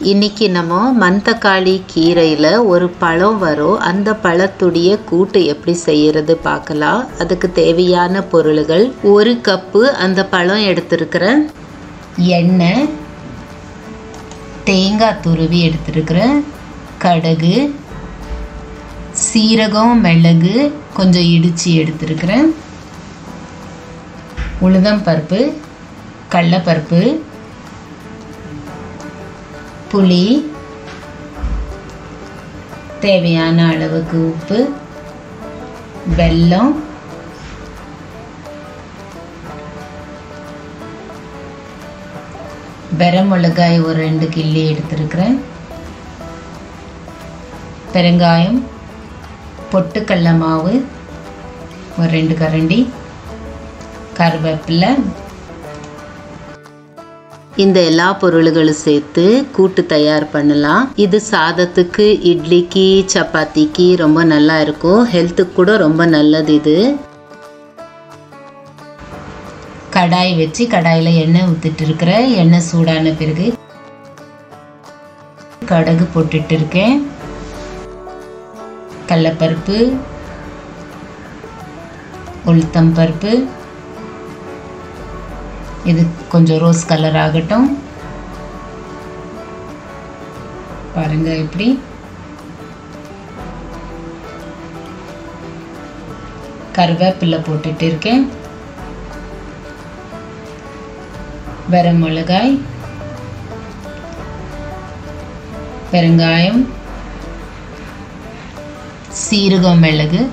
இன்னைக்கு நம்ம மந்தக்காளி கீரையில் ஒரு பழம் வரும் அந்த பழத்துடைய கூட்டு எப்படி செய்யறது பார்க்கலாம் அதுக்கு தேவையான பொருள்கள் ஒரு கப்பு அந்த பழம் எடுத்திருக்கிறேன் எண்ணெய் தேங்காய் துருவி எடுத்திருக்கிறேன் கடுகு சீரகம் மிளகு கொஞ்சம் இடித்து எடுத்திருக்கிறேன் உளுதம் பருப்பு கடலப்பருப்பு புளி தேவையான அளவுக்கு உப்பு வெல்லம் மிளகாய் ஒரு ரெண்டு கிள்ளி எடுத்திருக்கிறேன் பெருங்காயம் பொட்டுக்கடல மாவு ஒரு ரெண்டு கரண்டி கருவேப்பிலை இந்த எல்லா பொருள்களும் சேர்த்து கூட்டு தயார் பண்ணலாம் இது சாதத்துக்கு இட்லிக்கு சப்பாத்திக்கு ரொம்ப நல்லா இருக்கும் ஹெல்த்துக்கு கூட ரொம்ப நல்லது இது கடாய் வச்சு கடாயில் எண்ணெய் ஊற்றிட்டு இருக்கிறேன் எண்ணெய் சூடான பிறகு கடுகு போட்டுட்டு இருக்கேன் கடலப்பருப்பு உளுத்தம் பருப்பு இது கொஞ்சம் ரோஸ் கலர் ஆகட்டும் பாருங்க இப்படி கருவேப்பிலை போட்டுட்டு இருக்கேன் வர மிளகாய் பெருங்காயம் சீரகம் மிளகு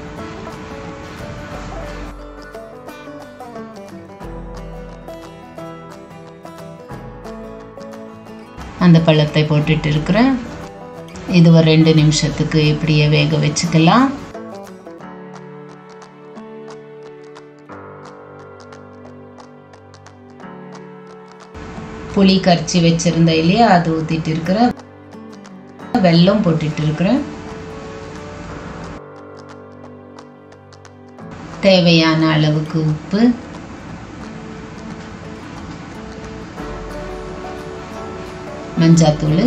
அந்த பழத்தை போட்டுட்டு இருக்கிறேன் இது ஒரு ரெண்டு நிமிஷத்துக்கு இப்படியே வேக வச்சுக்கலாம் புளி கரைச்சி வச்சிருந்த இல்லையா அது ஊற்றிட்டு இருக்கிறேன் வெல்லம் போட்டுட்டு இருக்கிறேன் தேவையான அளவுக்கு உப்பு மஞ்சாத்தூள்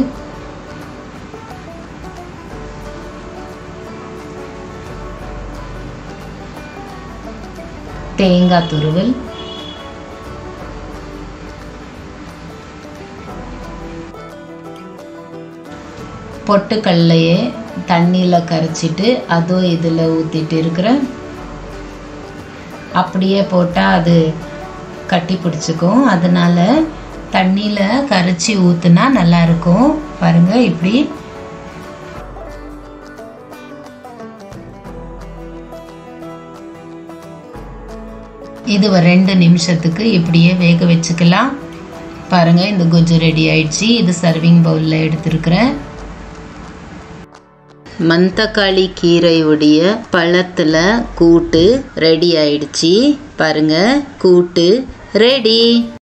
தேங்காய் துருவல் பொட்டுக்கல்லையே தண்ணியில் கரைச்சிட்டு அதுவும் இதில் ஊற்றிட்டு இருக்கிறேன் அப்படியே போட்டால் அது கட்டி பிடிச்சிக்கும் அதனால் தண்ணியில் கரைச்சி ஊற்றுனா நல்லாயிருக்கும் பாருங்கள் இப்படி இது ஒரு ரெண்டு நிமிஷத்துக்கு இப்படியே வேக வச்சுக்கலாம் பாருங்கள் இந்த குஜ்ஜு ரெடி ஆயிடுச்சு இது சர்விங் பவுலில் எடுத்துருக்கிறேன் மந்தக்காளி கீரையுடைய பழத்தில் கூட்டு ரெடி ஆயிடுச்சு பாருங்க கூட்டு ரெடி